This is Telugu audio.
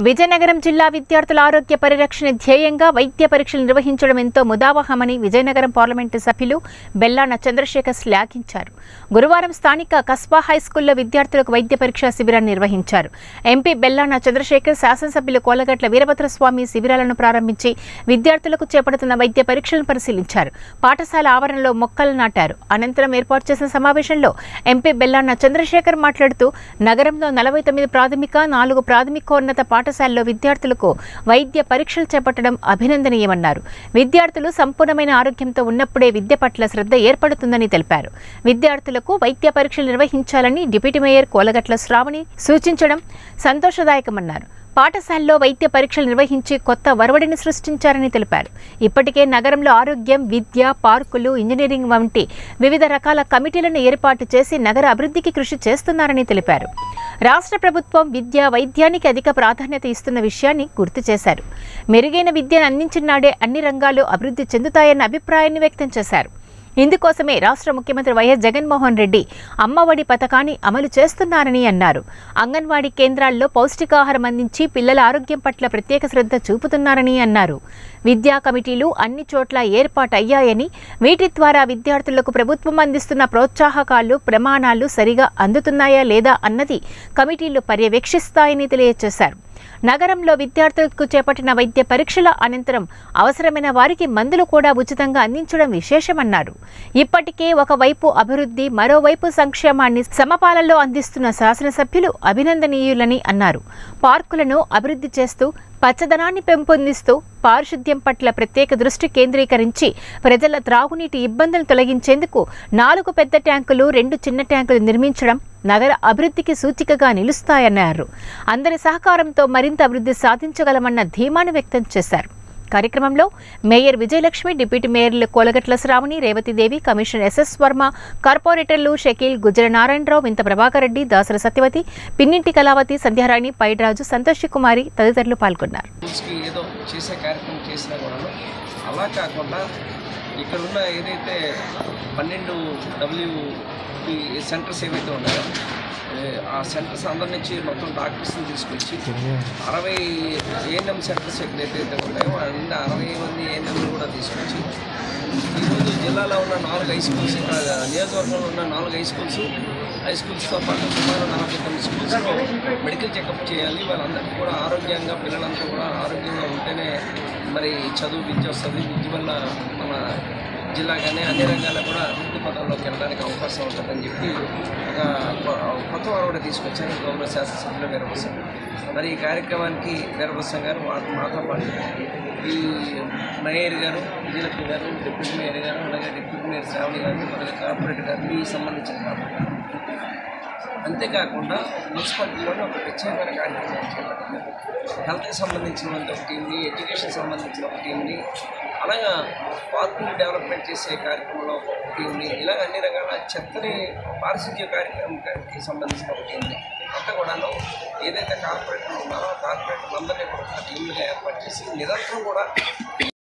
విజయనగరం జిల్లా విద్యార్థుల ఆరోగ్య పరిరక్షణ ధ్యేయంగా వైద్య పరీక్షలు నిర్వహించడం ఎంతో ముదావహమని విజయనగరం పార్లమెంటు సభ్యులు బెల్లాన చంద్రశేఖర్ శ్లాఘించారు గురువారం స్థానిక కస్బా హైస్కూల్లో విద్యార్థులకు వైద్య పరీక్షా శిబిరాన్ని నిర్వహించారు ఎంపీ బెల్లాన చంద్రశేఖర్ శాసనసభ్యులు కోలగట్ల వీరభద్రస్వామి శిబిరాలను ప్రారంభించి విద్యార్థులకు చేపడుతున్న వైద్య పరీక్షలను పరిశీలించారు పాఠశాల ఆవరణలో మొక్కలు నాటారు అనంతరం ఏర్పాటు చేసిన సమావేశంలో ఎంపీ బెల్లాన చంద్రశేఖర్ మాట్లాడుతూ నగరంలో నలభై తొమ్మిది ప్రాథమిక నాలుగు ప్రాథమికోన్నత పాఠశాలలో విద్యార్థులకు వైద్య పరీక్షలు చేపట్టడం అభినందనీయమన్నారు విద్యార్థులు సంపూర్ణమైన ఆరోగ్యంతో ఉన్నప్పుడే విద్య పట్ల శ్రద్ధ ఏర్పడుతుందని తెలిపారు విద్యార్థులకు వైద్య పరీక్షలు నిర్వహించాలని డిప్యూటీ మేయర్ కోలగట్ల శ్రావణి సూచించడం సంతోషదాయకమన్నారు పాఠశాలలో వైద్య పరీక్షలు నిర్వహించి కొత్త వరవడిని సృష్టించారని తెలిపారు ఇప్పటికే నగరంలో ఆరోగ్యం విద్య పార్కులు ఇంజనీరింగ్ వంటి వివిధ రకాల కమిటీలను ఏర్పాటు చేసి నగర అభివృద్ధికి కృషి చేస్తున్నారని తెలిపారు రాష్ట్ర ప్రభుత్వం విద్య వైద్యానికి అధిక ప్రాధాన్యత ఇస్తున్న విషయాన్ని గుర్తు చేశారు మెరుగైన విద్యను అందించినాడే అన్ని రంగాలు అభివృద్ధి చెందుతాయన్న అభిప్రాయాన్ని వ్యక్తం చేశారు ఇందుకోసమే రాష్ట్ర ముఖ్యమంత్రి వైఎస్ జగన్మోహన్ రెడ్డి అమ్మఒడి పథకాన్ని అమలు చేస్తున్నారని అన్నారు అంగన్వాడీ కేంద్రాల్లో పౌష్టికాహారం అందించి పిల్లల ఆరోగ్యం పట్ల ప్రత్యేక శ్రద్ధ చూపుతున్నారని అన్నారు విద్యా కమిటీలు అన్ని చోట్ల ఏర్పాటయ్యాయని వీటి ద్వారా విద్యార్థులకు ప్రభుత్వం అందిస్తున్న ప్రోత్సాహకాలు ప్రమాణాలు సరిగా అందుతున్నాయా లేదా అన్నది కమిటీలు పర్యవేక్షిస్తాయని తెలియజేశారు నగరంలో విద్యార్థులకు చేపట్టిన వైద్య పరీక్షల అనంతరం అవసరమైన వారికి మందులు కూడా ఉచితంగా అందించడం విశేషమన్నారు ఇప్పటికే ఒకవైపు అభివృద్ధి మరోవైపు సంక్షేమాన్ని సమపాలలో అందిస్తున్న శాసనసభ్యులు అభినందనీయులని అన్నారు పార్కులను అభివృద్ధి చేస్తూ పచ్చదనాన్ని పెంపొందిస్తూ పారిశుద్ధ్యం పట్ల ప్రత్యేక దృష్టి కేంద్రీకరించి ప్రజల త్రాగునీటి ఇబ్బందులు తొలగించేందుకు నాలుగు పెద్ద ట్యాంకులు రెండు చిన్న ట్యాంకులు నిర్మించడం నగర అభివృద్ధికి సూచికగా నిలుస్తాయన్నారు అందరి సహకారంతో మరింత అభివృద్ధి సాధించగలమన్న ధీమాను వ్యక్తం చేశారు కార్యక్రమంలో మేయర్ విజయలక్ష్మి డిప్యూటీ మేయర్లు కోలగట్ల శ్రావణి రేవతిదేవి కమిషనర్ ఎస్ఎస్ వర్మ కార్పొరేటర్లు షకీల్ గుజ్జల నారాయణరావు వింత ప్రభాకర్ రెడ్డి దాసర సత్యవతి పిన్నింటి కళావతి సంధ్యారాణి పైడ్రాజు సంతోషి కుమారి తదితరులు పాల్గొన్నారు స్కూల్స్కి ఏదో చేసే కార్యక్రమం చేసినా కూడా అలా కాకుండా ఇక్కడ ఉన్న ఏదైతే పన్నెండు డబ్ల్యూ సెంటర్స్ ఏవైతే ఉన్నాయో ఏ, ఆ సెంటర్స్ అందరి నుంచి మొత్తం డాక్టర్స్ని తీసుకొచ్చి అరవై ఏఎన్ఎం సెంటర్స్ ఎక్కడైతే ఉన్నాయో అన్ని అరవై మంది ఏఎన్ఎంలు కూడా తీసుకొచ్చి ఈరోజు జిల్లాలో ఉన్న నాలుగు హై స్కూల్స్ ఇక్కడ నియోజకవర్గంలో ఉన్న నాలుగు హై స్కూల్స్ హై స్కూల్స్తో పాటు సుమారు నలభై తొమ్మిది స్కూల్స్లో మెడికల్ చెకప్ చేయాలి వాళ్ళందరికీ కూడా ఆరోగ్యంగా పిల్లలంతా కూడా ఆరోగ్యంగా ఉంటేనే మరి చదువు విద్య వస్తుంది విద్య వల్ల మన జిల్లా కానీ అన్ని రంగాల్లో కూడా అభివృద్ధి పథంలోకి వెళ్ళడానికి అవకాశం ఉంటుందని చెప్పి ఒక కొ- కొత్త కూడా తీసుకొచ్చారు గౌరవ శాసనసభ్యులు వీరభద్రం మరి ఈ కార్యక్రమానికి వీరభద్రం గారు మా మాతో పాటు ఈ మేయర్ గారు విజయలక్ష్మి గారు డిప్యూటీ మేయర్ గారు అలాగే డిప్యూటీ మేయర్ శ్రావణి గారు అలాగే కార్పొరేటర్ గారు ఈ సంబంధించిన కార్పొరేటర్ అంతేకాకుండా మున్సిపాలిటీలోనే ఒక ప్రత్యేకమైన కార్యక్రమం చేపట్టింది హెల్త్కి సంబంధించినటువంటి ఒక టీంని ఎడ్యుకేషన్ సంబంధించిన ఒక టీంని అలాగా పార్కుని డెవలప్మెంట్ చేసే కార్యక్రమంలో ఒక టీంని ఇలాగ అన్ని రకాల చెత్తని పారిశుద్ధ్య కార్యక్రమానికి సంబంధించిన ఒక టీంని అంతా కూడాను ఏదైతే కార్పొరేటర్లు ఉన్నారో ఆ కార్పొరేటర్లు అందరినీ కూడా ఒక టీంలుగా ఏర్పాటు చేసి నిరంతరం కూడా